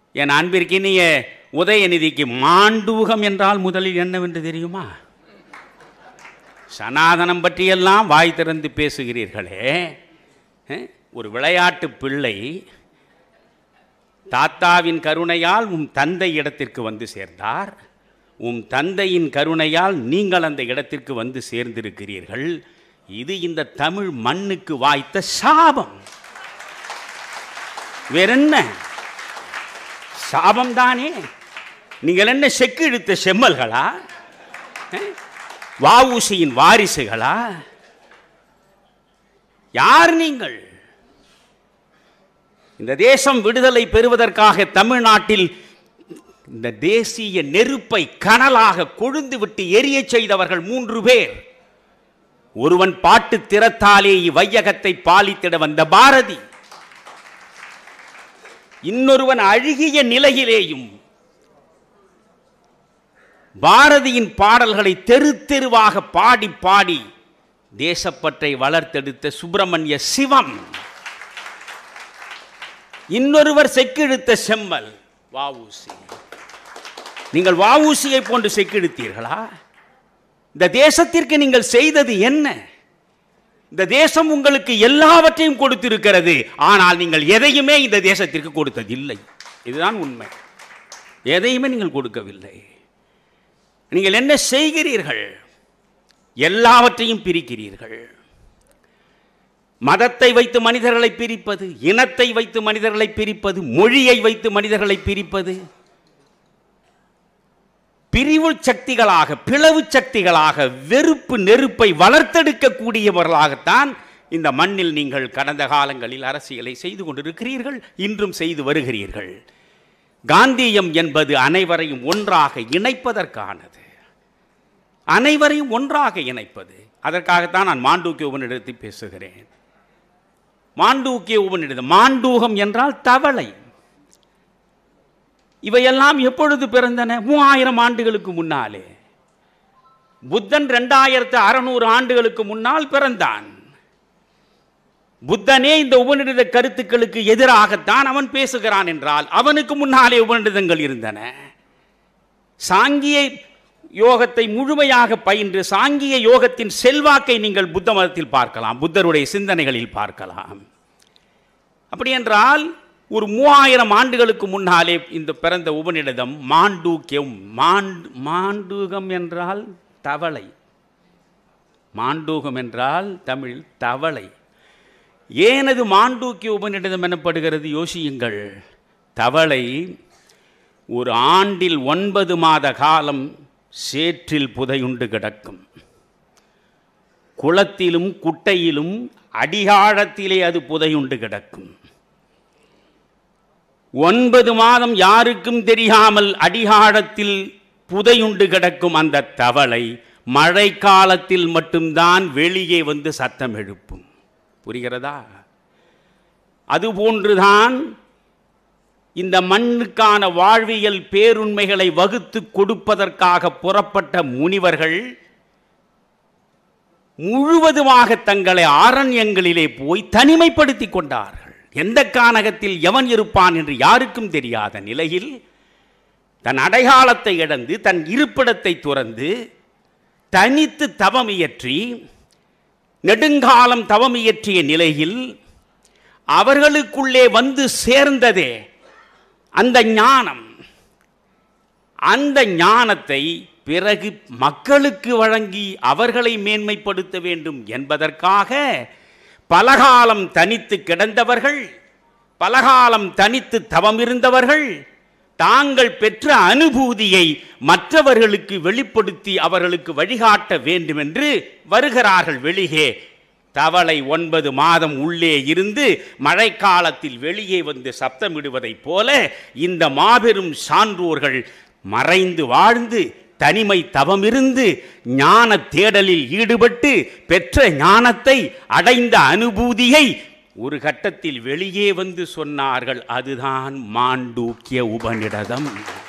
என் அன்பிற்கினிய உதயநிதிக்கு மாண்டூகம் என்றால் முதலில் என்னவென்று தெரியுமா சனாதனம் பற்றியெல்லாம் வாய் திறந்து பேசுகிறீர்களே அஹ், ஒரு விளையாட்டு பிள்ளை தாத்தாவின் கருணையால் உம் தந்தை இடத்திற்கு வந்து சேர்ந்தார் உம் தந்தையின் கருணையால் நீங்கள் அந்த இடத்திற்கு வந்து சேர்ந்திருக்கிறீர்கள் இது இந்த தமிழ் மண்ணுக்கு வாய்த்த சாபம் வேறென்ன சாபம் தானே நீங்கள் என்ன செக்கு இழுத்த செம்மல்களா அஹ்? வஉசியின் வாரிசுகளா யார் நீங்கள் இந்த தேசம் விடுதலை பெறுவதற்காக தமிழ்நாட்டில் இந்த தேசிய நெருப்பை கனலாக கொழுந்து விட்டு எரியச் செய்தவர்கள் மூன்று பேர் ஒருவன் பாட்டு திறத்தாலே இவ்வையகத்தை பாலித்திட வந்த பாரதி இன்னொருவன் அழுகிய நிலையிலேயும் பாரதியின் பாடல்களை தெரு தெருவாக பாடி பாடி தேசப்பற்றை வளர்த்தெடுத்த சுப்பிரமணிய சிவம் இன்னொருவர் செக்கிழுத்த செம்மல் வாவூசி நீங்கள் வாவூசியை போன்று செக்கிழுத்தீர்களா இந்த தேசத்திற்கு நீங்கள் செய்தது என்ன இந்த தேசம் உங்களுக்கு எல்லாவற்றையும் கொடுத்திருக்கிறது ஆனால் நீங்கள் எதையுமே இந்த தேசத்திற்கு கொடுத்ததில்லை இதுதான் உண்மை எதையுமே நீங்கள் கொடுக்கவில்லை நீங்கள் என்ன செய்கிறீர்கள் எல்லாவற்றையும் பிரிக்கிறீர்கள் மதத்தை வைத்து மனிதர்களை பிரிப்பது இனத்தை வைத்து மனிதர்களை பிரிப்பது மொழியை வைத்து மனிதர்களை பிரிப்பது பிரிவு சக்திகளாக பிளவு சக்திகளாக வெறுப்பு நெருப்பை வளர்த்தெடுக்கக்கூடியவர்களாகத்தான் இந்த மண்ணில் நீங்கள் கடந்த காலங்களில் அரசியலை செய்து கொண்டிருக்கிறீர்கள் இன்றும் செய்து வருகிறீர்கள் காந்தியம் என்பது அனைவரையும் ஒன்றாக இணைப்பதற்கானது அனைவரையும் ஒன்றாக இணைப்பது அதற்காகத்தான் நான் மாண்டூக்கிய உபனிடத்தில் பேசுகிறேன் மாண்டூக்கிய உபனிடம் மாண்டூகம் என்றால் தவளை இவையெல்லாம் எப்பொழுது பிறந்தன மூவாயிரம் ஆண்டுகளுக்கு முன்னாலே புத்தன் ரெண்டாயிரத்து அறுநூறு ஆண்டுகளுக்கு முன்னால் பிறந்தான் புத்தனே இந்த உபநிடத கருத்துக்களுக்கு எதிராகத்தான் அவன் பேசுகிறான் என்றால் அவனுக்கு முன்னாலே உபநிடதங்கள் இருந்தன சாங்கிய யோகத்தை முழுமையாக பயின்று சாங்கிய யோகத்தின் செல்வாக்கை நீங்கள் புத்த மதத்தில் பார்க்கலாம் புத்தருடைய சிந்தனைகளில் பார்க்கலாம் அப்படி என்றால் ஒரு மூவாயிரம் ஆண்டுகளுக்கு முன்னாலே இந்த பிறந்த உபநிடதம் மாண்டூக்கியம் மாண்டு மாண்டூகம் என்றால் தவளை மாண்டூகம் என்றால் தமிழில் தவளை ஏனது மாண்டூக்கிய உபநிடதம் எனப்படுகிறது யோசியுங்கள் தவளை ஒரு ஆண்டில் ஒன்பது மாத காலம் சேற்றில் புதையுண்டு கிடக்கும் குளத்திலும் குட்டையிலும் அடிகாழத்திலே அது புதையுண்டு கிடக்கும் ஒன்பது மாதம் யாருக்கும் தெரியாமல் அடிகாழத்தில் புதையுண்டு கிடக்கும் அந்த தவளை மழை காலத்தில் மட்டும்தான் வெளியே வந்து சத்தம் எழுப்பும் புரிகிறதா அதுபோன்றுதான் இந்த மண்ணுக்கான வாழ்வியல் பேருண்மைகளை வகுத்து கொடுப்பதற்காக புறப்பட்ட முனிவர்கள் முழுவதுமாக தங்களை ஆரண்யங்களிலே போய் தனிமைப்படுத்தி கொண்டார்கள் எந்த கானகத்தில் எவன் இருப்பான் என்று யாருக்கும் தெரியாத நிலையில் தன் அடையாளத்தை இழந்து தன் இருப்பிடத்தை துறந்து தனித்து தவம் இயற்றி நெடுங்காலம் தவம் இயற்றிய நிலையில் அவர்களுக்குள்ளே வந்து சேர்ந்ததே அந்த ஞானம் அந்த ஞானத்தை பிறகு மக்களுக்கு வழங்கி அவர்களை மேன்மைப்படுத்த வேண்டும் என்பதற்காக பலகாலம் தனித்து கிடந்தவர்கள் பலகாலம் தனித்து தவம் இருந்தவர்கள் தாங்கள் பெற்ற அனுபூதியை மற்றவர்களுக்கு வெளிப்படுத்தி அவர்களுக்கு வழிகாட்ட வேண்டும் என்று வருகிறார்கள் வெளியே தவளை ஒன்பது மாதம் உள்ளே இருந்து மழைக்காலத்தில் வெளியே வந்து சப்தமிடுவதைப் போல இந்த மாபெரும் சான்றோர்கள் மறைந்து வாழ்ந்து தனிமை தவமிருந்து ஞான தேடலில் ஈடுபட்டு பெற்ற ஞானத்தை அடைந்த அனுபூதியை ஒரு கட்டத்தில் வெளியே வந்து சொன்னார்கள் அதுதான் மாண்டூக்கிய உபநிடதம்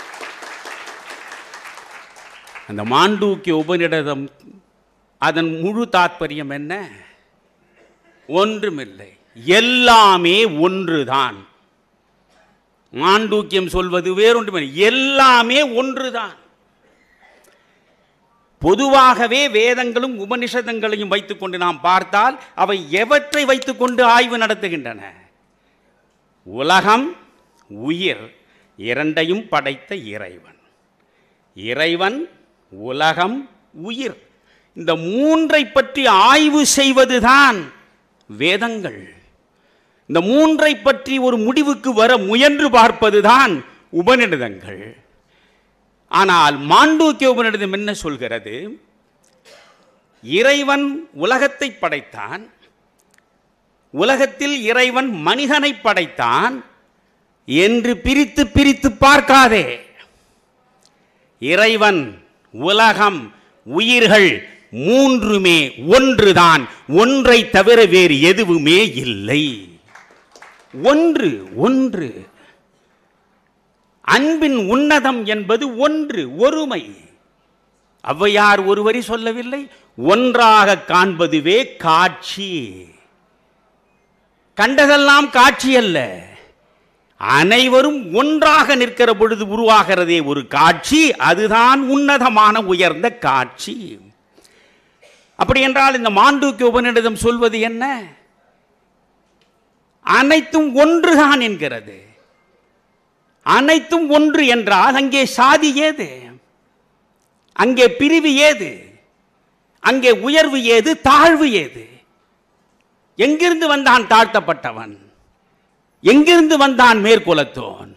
அந்த மாண்டூக்கிய உபநிடதம் அதன் முழு தாத்பரியம் என்ன ஒன்றுமில்லை எல்லாமே ஒன்றுதான் மாண்டூக்கியம் சொல்வது வேறொன்று எல்லாமே ஒன்றுதான் பொதுவாகவே வேதங்களும் உபனிஷதங்களையும் வைத்துக்கொண்டு நாம் பார்த்தால் அவை எவற்றை வைத்துக்கொண்டு ஆய்வு நடத்துகின்றன உலகம் உயிர் இரண்டையும் படைத்த இறைவன் இறைவன் உலகம் உயிர் இந்த மூன்றை பற்றி ஆய்வு செய்வதுதான் வேதங்கள் இந்த மூன்றை பற்றி ஒரு முடிவுக்கு வர முயன்று பார்ப்பதுதான் உபநிடதங்கள் ஆனால் மாண்டூக்கிய உபநிடதம் என்ன சொல்கிறது இறைவன் உலகத்தை படைத்தான் உலகத்தில் இறைவன் மனிதனை படைத்தான் என்று பிரித்து பிரித்து பார்க்காதே இறைவன் உலகம் உயிர்கள் மூன்றுமே ஒன்றுதான் ஒன்றை தவிர வேறு எதுவுமே இல்லை ஒன்று ஒன்று அன்பின் உன்னதம் என்பது ஒன்று ஒருமை ஔவையார் ஒருவரி சொல்லவில்லை ஒன்றாக காண்பதுவே காட்சி கண்டதெல்லாம் காட்சி அல்ல அனைவரும் ஒன்றாக நிற்கிற பொழுது உருவாகிறதே ஒரு காட்சி அதுதான் உன்னதமான உயர்ந்த காட்சி அப்படி என்றால் இந்த மாண்டூக்கிய உபநிடதம் சொல்வது என்ன அனைத்தும் ஒன்றுதான் என்கிறது அனைத்தும் ஒன்று என்றால் அங்கே சாதி ஏது அங்கே பிரிவு ஏது அங்கே உயர்வு ஏது தாழ்வு ஏது எங்கிருந்து வந்தான் தாழ்த்தப்பட்டவன் எங்கிருந்து வந்தான் மேற்குலத்தோன்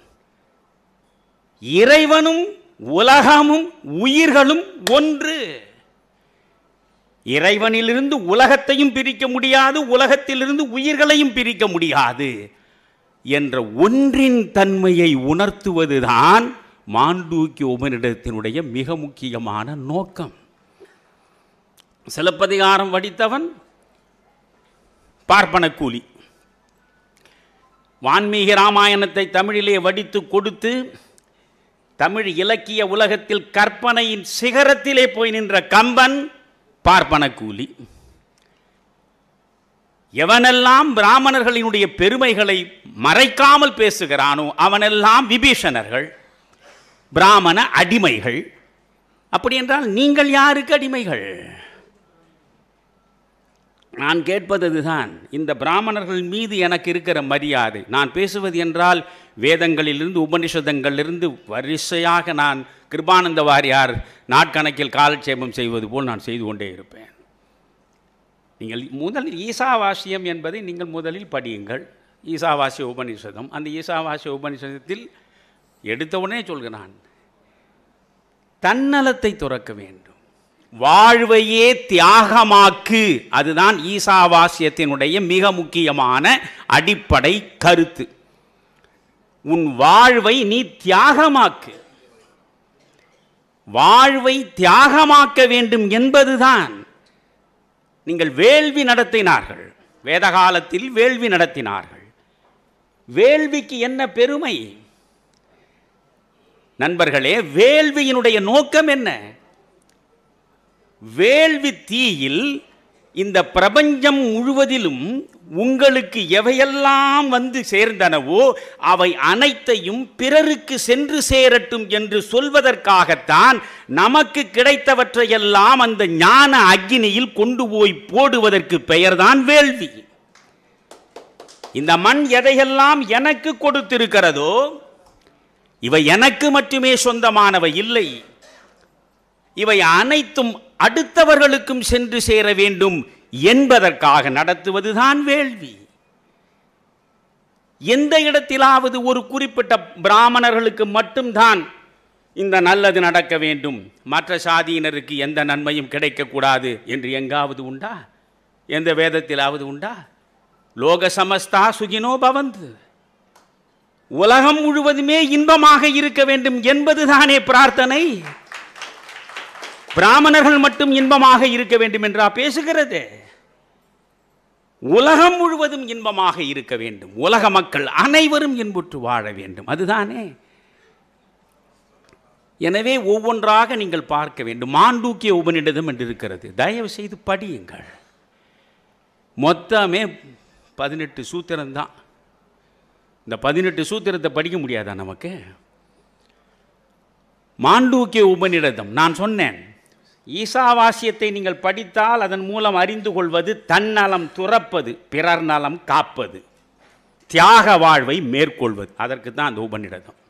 இறைவனும் உலகமும் உயிர்களும் ஒன்று இறைவனிலிருந்து உலகத்தையும் பிரிக்க முடியாது உலகத்திலிருந்து உயிர்களையும் பிரிக்க முடியாது என்ற ஒன்றின் தன்மையை உணர்த்துவதுதான் மாண்டூக்கிய உபனிடத்தினுடைய மிக முக்கியமான நோக்கம் சிலப்பதிகாரம் வடித்தவன் பார்ப்பன கூலி வான்மீக ராமாயணத்தை தமிழிலே வடித்து கொடுத்து தமிழ் இலக்கிய உலகத்தில் கற்பனையின் சிகரத்திலே போய் நின்ற கம்பன் பார்ப்பன கூலி எவனெல்லாம் பிராமணர்களினுடைய பெருமைகளை மறைக்காமல் பேசுகிறானோ அவனெல்லாம் விபீஷணர்கள் பிராமண அடிமைகள் அப்படி என்றால் நீங்கள் யாருக்கு அடிமைகள் நான் கேட்பது இதுதான் இந்த பிராமணர்கள் மீது எனக்கு இருக்கிற மரியாதை நான் பேசுவது என்றால் வேதங்களிலிருந்து உபனிஷதங்களிலிருந்து வரிசையாக நான் கிருபானந்த வாரியார் நாட்கணக்கில் காலட்சேபம் செய்வது போல் நான் செய்து கொண்டே இருப்பேன் நீங்கள் முதலில் ஈசாவாசியம் என்பதை நீங்கள் முதலில் படியுங்கள் ஈசாவாசிய உபனிஷதம் அந்த ஈசாவாசிய உபனிஷதத்தில் எடுத்தவுடனே சொல்கிறான் தன்னலத்தை துறக்க வேண்டும் வாழ்வையே தியாகமாக்கு அதுதான் ஈசாவாசியத்தினுடைய மிக முக்கியமான அடிப்படை கருத்து உன் வாழ்வை நீ தியாகமாக்கு வாழ்வை தியாகமாக்க வேண்டும் என்பதுதான் நீங்கள் வேள்வி நடத்தினார்கள் வேதகாலத்தில் வேள்வி நடத்தினார்கள் வேள்விக்கு என்ன பெருமை நண்பர்களே வேள்வியினுடைய நோக்கம் என்ன வேள்வி தீயில் இந்த பிரபஞ்சம் முழுவதிலும் உங்களுக்கு எவையெல்லாம் வந்து சேர்ந்தனவோ அவை அனைத்தையும் பிறருக்கு சென்று சேரட்டும் என்று சொல்வதற்காகத்தான் நமக்கு கிடைத்தவற்றையெல்லாம் அந்த ஞான அக்னியில் கொண்டு போய் போடுவதற்கு பெயர்தான் வேள்வி இந்த மண் எதையெல்லாம் எனக்கு கொடுத்திருக்கிறதோ இவை எனக்கு மட்டுமே சொந்தமானவை இல்லை இவை அனைத்தும் அடுத்தவர்களுக்கும் சென்று சேர வேண்டும் என்பதற்காக நடத்துவதுதான் வேள்வி எந்த இடத்திலாவது ஒரு குறிப்பிட்ட பிராமணர்களுக்கு மட்டும்தான் இந்த நல்லது நடக்க வேண்டும் மற்ற சாதியினருக்கு எந்த நன்மையும் கிடைக்கக்கூடாது என்று எங்காவது உண்டா எந்த வேதத்திலாவது உண்டா லோக சமஸ்தா சுகினோ பவந்து உலகம் முழுவதுமே இன்பமாக இருக்க வேண்டும் என்பதுதானே பிரார்த்தனை பிராமணர்கள் மட்டும் இன்பமாக இருக்க வேண்டும் என்றா பேசுகிறது உலகம் முழுவதும் இன்பமாக இருக்க வேண்டும் உலக மக்கள் அனைவரும் இன்புற்று வாழ வேண்டும் அதுதானே எனவே ஒவ்வொன்றாக நீங்கள் பார்க்க வேண்டும் மாண்டூக்கிய உபநிடதம் என்று இருக்கிறது தயவு செய்து படியுங்கள் மொத்தமே பதினெட்டு சூத்திரம்தான் இந்த பதினெட்டு சூத்திரத்தை படிக்க முடியாதா நமக்கு மாண்டூக்கிய உபநிடதம் நான் சொன்னேன் ஈசாவாசியத்தை நீங்கள் படித்தால் அதன் மூலம் அறிந்து கொள்வது தன்னலம் துறப்பது பிறர் நலம் காப்பது தியாக வாழ்வை மேற்கொள்வது அதற்கு தான் அந்த உபநிடதம்